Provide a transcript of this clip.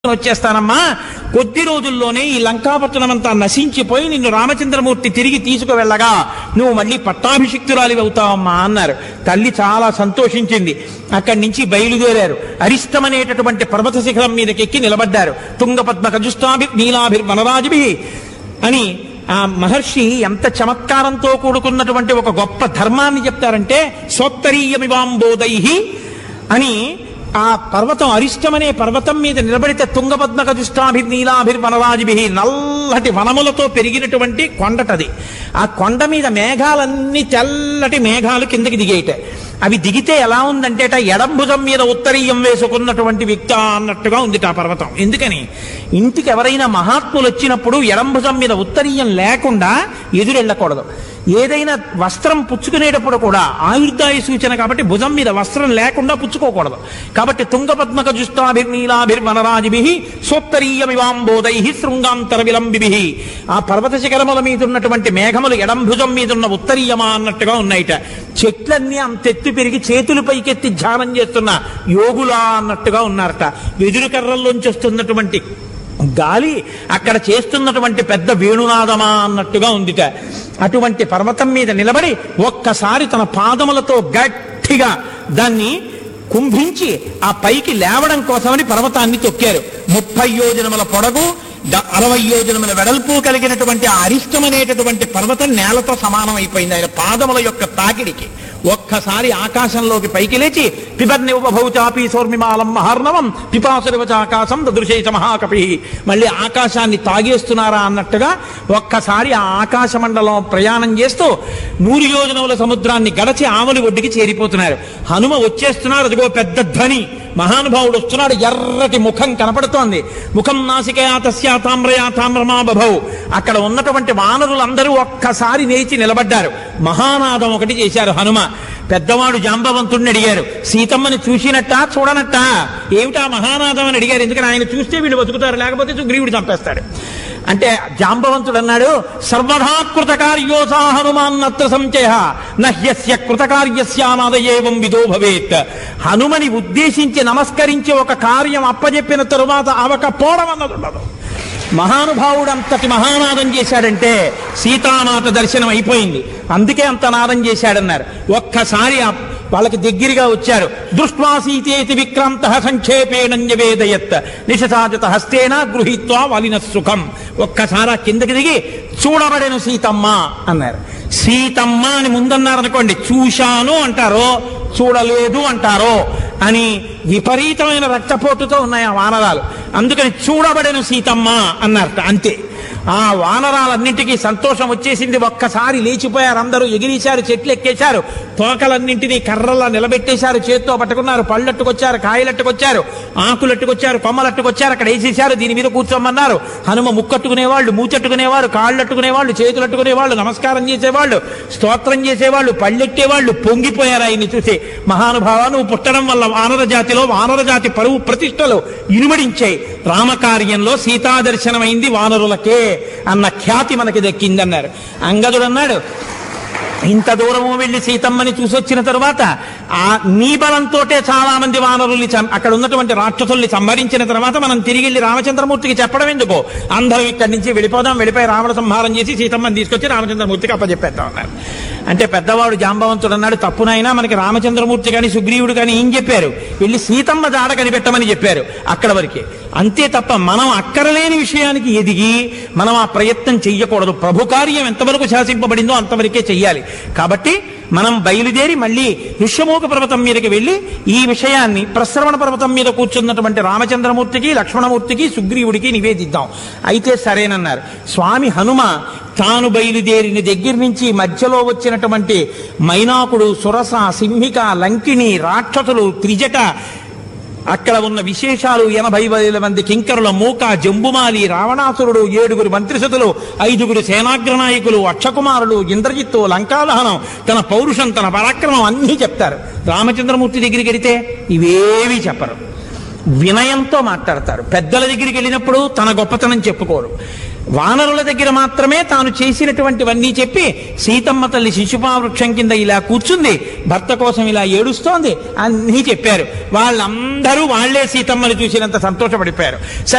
వచ్చేస్తానమ్మా కొద్ది రోజుల్లోనే ఈ లంకాపట్టణం అంతా నశించిపోయి నిన్ను రామచంద్రమూర్తి తిరిగి తీసుకువెళ్ళగా నువ్వు మళ్ళీ పట్టాభిషిక్తురాలి అవుతావమ్మా అన్నారు తల్లి చాలా సంతోషించింది అక్కడి నుంచి బయలుదేరారు అరిష్టమనేటటువంటి పర్వత శిఖరం మీదకి ఎక్కి నిలబడ్డారు తుంగపద్మ కజుష్టాభి నీలాభిర్ వనరాజుభి అని ఆ మహర్షి ఎంత చమత్కారంతో కూడుకున్నటువంటి ఒక గొప్ప ధర్మాన్ని చెప్తారంటే సోత్తరీయమివాంబోదై అని ఆ పర్వతం అరిష్టమనే పర్వతం మీద నిలబడితే తుంగపద్మ కదుష్టాభి నీలాభిర్ వనరాజిభి నల్లటి వనములతో పెరిగినటువంటి కొండటది ఆ కొండ మీద మేఘాలన్నీ తెల్లటి మేఘాలు కిందకి దిగేట అవి దిగితే ఎలా ఉందంటేట ఎడం భుజం మీద ఉత్తరీయం వేసుకున్నటువంటి వ్యక్తి అన్నట్టుగా ఉంది ఆ పర్వతం ఎందుకని ఇంటికి ఎవరైనా మహాత్ములు వచ్చినప్పుడు ఎడం భుజం మీద ఉత్తరీయం లేకుండా ఎదురెళ్ళకూడదు ఏదైనా వస్త్రం పుచ్చుకునేటప్పుడు కూడా ఆయుర్దాయ సూచన కాబట్టి భుజం మీద వస్త్రం లేకుండా పుచ్చుకోకూడదు కాబట్టి తుంగపద్మక జుష్టాభిర్నీలాభిర్ వనరాజిభి సోత్తరీయమివాంబోదై శృంగాంతర విలంబిభి ఆ పర్వత శిఖరముల మీద ఉన్నటువంటి మేఘములు ఎడం భుజం మీద ఉన్న ఉత్తరీయమా అన్నట్టుగా ఉన్నాయిట చెట్లన్నీ అంతెత్తు పెరిగి చేతులు పైకెత్తి ధ్యానం చేస్తున్న యోగులా అన్నట్టుగా ఉన్నారట వెదురు కర్రల్లోంచి వస్తున్నటువంటి గాలి అక్కడ చేస్తున్నటువంటి పెద్ద వేణునాదమా అన్నట్టుగా ఉందిట అటువంటి పర్వతం మీద నిలబడి ఒక్కసారి తన పాదములతో గట్టిగా దాన్ని కుంభించి ఆ పైకి లేవడం కోసమని పర్వతాన్ని తొక్కారు ముప్పై యోజనముల పొడగు ద- అరవై యోజనముల వెడల్పు కలిగినటువంటి ఆ అరిష్టమనేటటువంటి పర్వతం నేలతో సమానం అయిపోయింది ఆయన పాదముల యొక్క తాకిడికి ఒక్కసారి ఆకాశంలోకి పైకి లేచి పిబర్నివభౌచాపి సోర్మిమాలం మహార్ణవం పిపాసురివచ ఆకాశం దృశేష మహాకపి మళ్ళీ ఆకాశాన్ని తాగేస్తున్నారా అన్నట్టుగా ఒక్కసారి ఆ ఆకాశ మండలం ప్రయాణం చేస్తూ నూరు యోజనముల సముద్రాన్ని గడచి ఆవలి ఒడ్డుకి చేరిపోతున్నారు హనుమ వచ్చేస్తున్నారు అదిగో పెద్ద ధ్వని మహానుభావుడు వస్తున్నాడు ఎర్రటి ముఖం కనపడుతోంది ముఖం నాసికయా తస్యా తామ్రయా తామ్రమా బభౌ అక్కడ ఉన్నటువంటి వానరులందరూ ఒక్కసారి లేచి నిలబడ్డారు మహానాదం ఒకటి చేశారు హనుమ పెద్దవాడు జాంబవంతుడిని అడిగారు సీతమ్మని చూసినట్టా చూడనట్టా ఏమిటా మహానాదం అని అడిగారు ఎందుకని ఆయన చూస్తే వీళ్ళు బతుకుతారు లేకపోతే సుగ్రీవుడు చంపేస్తాడు అంటే జాంబవంతుడు అన్నాడు సర్వధా కృతకార్యోసా హనుమాన్నత్ర సంచయ నహ్యస్య కృతకార్యస్యానాదయేవం విదో భవేత్ హనుమని ఉద్దేశించి నమస్కరించి ఒక కార్యం అప్పజెప్పిన తరువాత అవకపోవడం అన్నది ఉండదు మహానుభావుడు అంతటి మహానాదం చేశాడంటే సీతామాత దర్శనం అయిపోయింది అందుకే అంత నాదం చేశాడన్నారు ఒక్కసారి ఆ వాళ్ళకి దగ్గరగా వచ్చారు దృష్ట్వా సీతేతి విక్రాంత సంక్షేపేణ్యవేదయత్ నిశసాజత హస్తేన గృహీత్వా వలిన సుఖం ఒక్కసారి ఆ కిందకి దిగి చూడబడెను సీతమ్మ అన్నారు సీతమ్మ అని ముందన్నారనుకోండి చూశాను అంటారో చూడలేదు అంటారో అని విపరీతమైన రక్తపోటుతో ఉన్నాయి ఆ వానరాలు అందుకని చూడబడెను సీతమ్మ అన్నారట అంతే ఆ వానరాలన్నింటికీ సంతోషం వచ్చేసింది ఒక్కసారి లేచిపోయారు అందరూ ఎగిరేశారు చెట్లు ఎక్కేశారు తోకలన్నింటినీ కర్రల్లా నిలబెట్టేశారు చేత్తో పట్టుకున్నారు పళ్ళట్టుకొచ్చారు కాయలట్టుకొచ్చారు ఆకులట్టుకొచ్చారు కొమ్మలట్టుకొచ్చారు అక్కడ వేసేశారు దీని మీద కూర్చోమన్నారు హనుమ ముక్కట్టుకునేవాళ్ళు మూచెట్టుకునేవారు కాళ్ళట్టుకునేవాళ్ళు చేతులట్టుకునేవాళ్ళు నమస్కారం చేసేవాళ్ళు స్తోత్రం చేసేవాళ్ళు పళ్ళెట్టేవాళ్ళు పొంగిపోయారు ఆయన్ని చూసి మహానుభావ నువ్వు పుట్టడం వల్ల వానర జాతిలో వానర జాతి పరువు ప్రతిష్టలు ఇనుమడించాయి రామకార్యంలో సీతా దర్శనమైంది వానరులకే అన్న ఖ్యాతి మనకి దక్కిందన్నారు అంగదుడు అన్నాడు ఇంత దూరము వెళ్లి సీతమ్మని చూసొచ్చిన తరువాత ఆ నీ బలంతోటే చాలా మంది వానరుల్ని చం- అక్కడ ఉన్నటువంటి రాక్షసుల్ని సంహరించిన తర్వాత మనం తిరిగి వెళ్ళి రామచంద్రమూర్తికి చెప్పడం ఎందుకు అందరం ఇక్కడి నుంచి వెళ్ళిపోదాం వెళ్ళిపోయి రావణ సంహారం చేసి సీతమ్మని తీసుకొచ్చి రామచంద్రమూర్తికి అప్పచెప్పేద్దాం అన్నారు అంటే పెద్దవాడు జాంబవంతుడు అన్నాడు తప్పునైనా మనకి రామచంద్రమూర్తి కానీ సుగ్రీవుడు కానీ ఏం చెప్పారు వెళ్ళి సీతమ్మ జాడ కనిపెట్టమని చెప్పారు అక్కడ వరకే అంతే తప్ప మనం అక్కరలేని విషయానికి ఎదిగి మనం ఆ ప్రయత్నం చెయ్యకూడదు ప్రభు కార్యం ఎంతవరకు శాసింపబడిందో అంతవరకే చెయ్యాలి కాబట్టి మనం బయలుదేరి మళ్ళీ ఋష్యమూక పర్వతం మీదకి వెళ్ళి ఈ విషయాన్ని ప్రశ్రవణ పర్వతం మీద కూర్చున్నటువంటి రామచంద్రమూర్తికి లక్ష్మణమూర్తికి సుగ్రీవుడికి నివేదిద్దాం అయితే సరేనన్నారు స్వామి హనుమ తాను బయలుదేరిన దగ్గర నుంచి మధ్యలో వచ్చినటువంటి మైనాకుడు సురస సింహిక లంకిణి రాక్షసులు త్రిజట అక్కడ ఉన్న విశేషాలు ఎనభై వేల మంది కింకరుల మూక జంబుమాలి రావణాసురుడు ఏడుగురు మంత్రిసతులు ఐదుగురు సేనాగ్రనాయకులు అక్షకుమారులు ఇంద్రజిత్తు లంకాదహనం తన పౌరుషం తన పరాక్రమం అన్నీ చెప్తారు రామచంద్రమూర్తి దగ్గరికి వెడితే ఇవేవి చెప్పరు వినయంతో మాట్లాడతారు పెద్దల దగ్గరికి వెళ్ళినప్పుడు తన గొప్పతనం చెప్పుకోరు వానరుల దగ్గర మాత్రమే తాను చేసినటువంటివన్నీ చెప్పి సీతమ్మ తల్లి శిశుపా వృక్షం కింద ఇలా కూర్చుంది భర్త కోసం ఇలా ఏడుస్తోంది అన్నీ చెప్పారు వాళ్ళందరూ వాళ్లే సీతమ్మని చూసినంత సంతోషపడిపోయారు సరే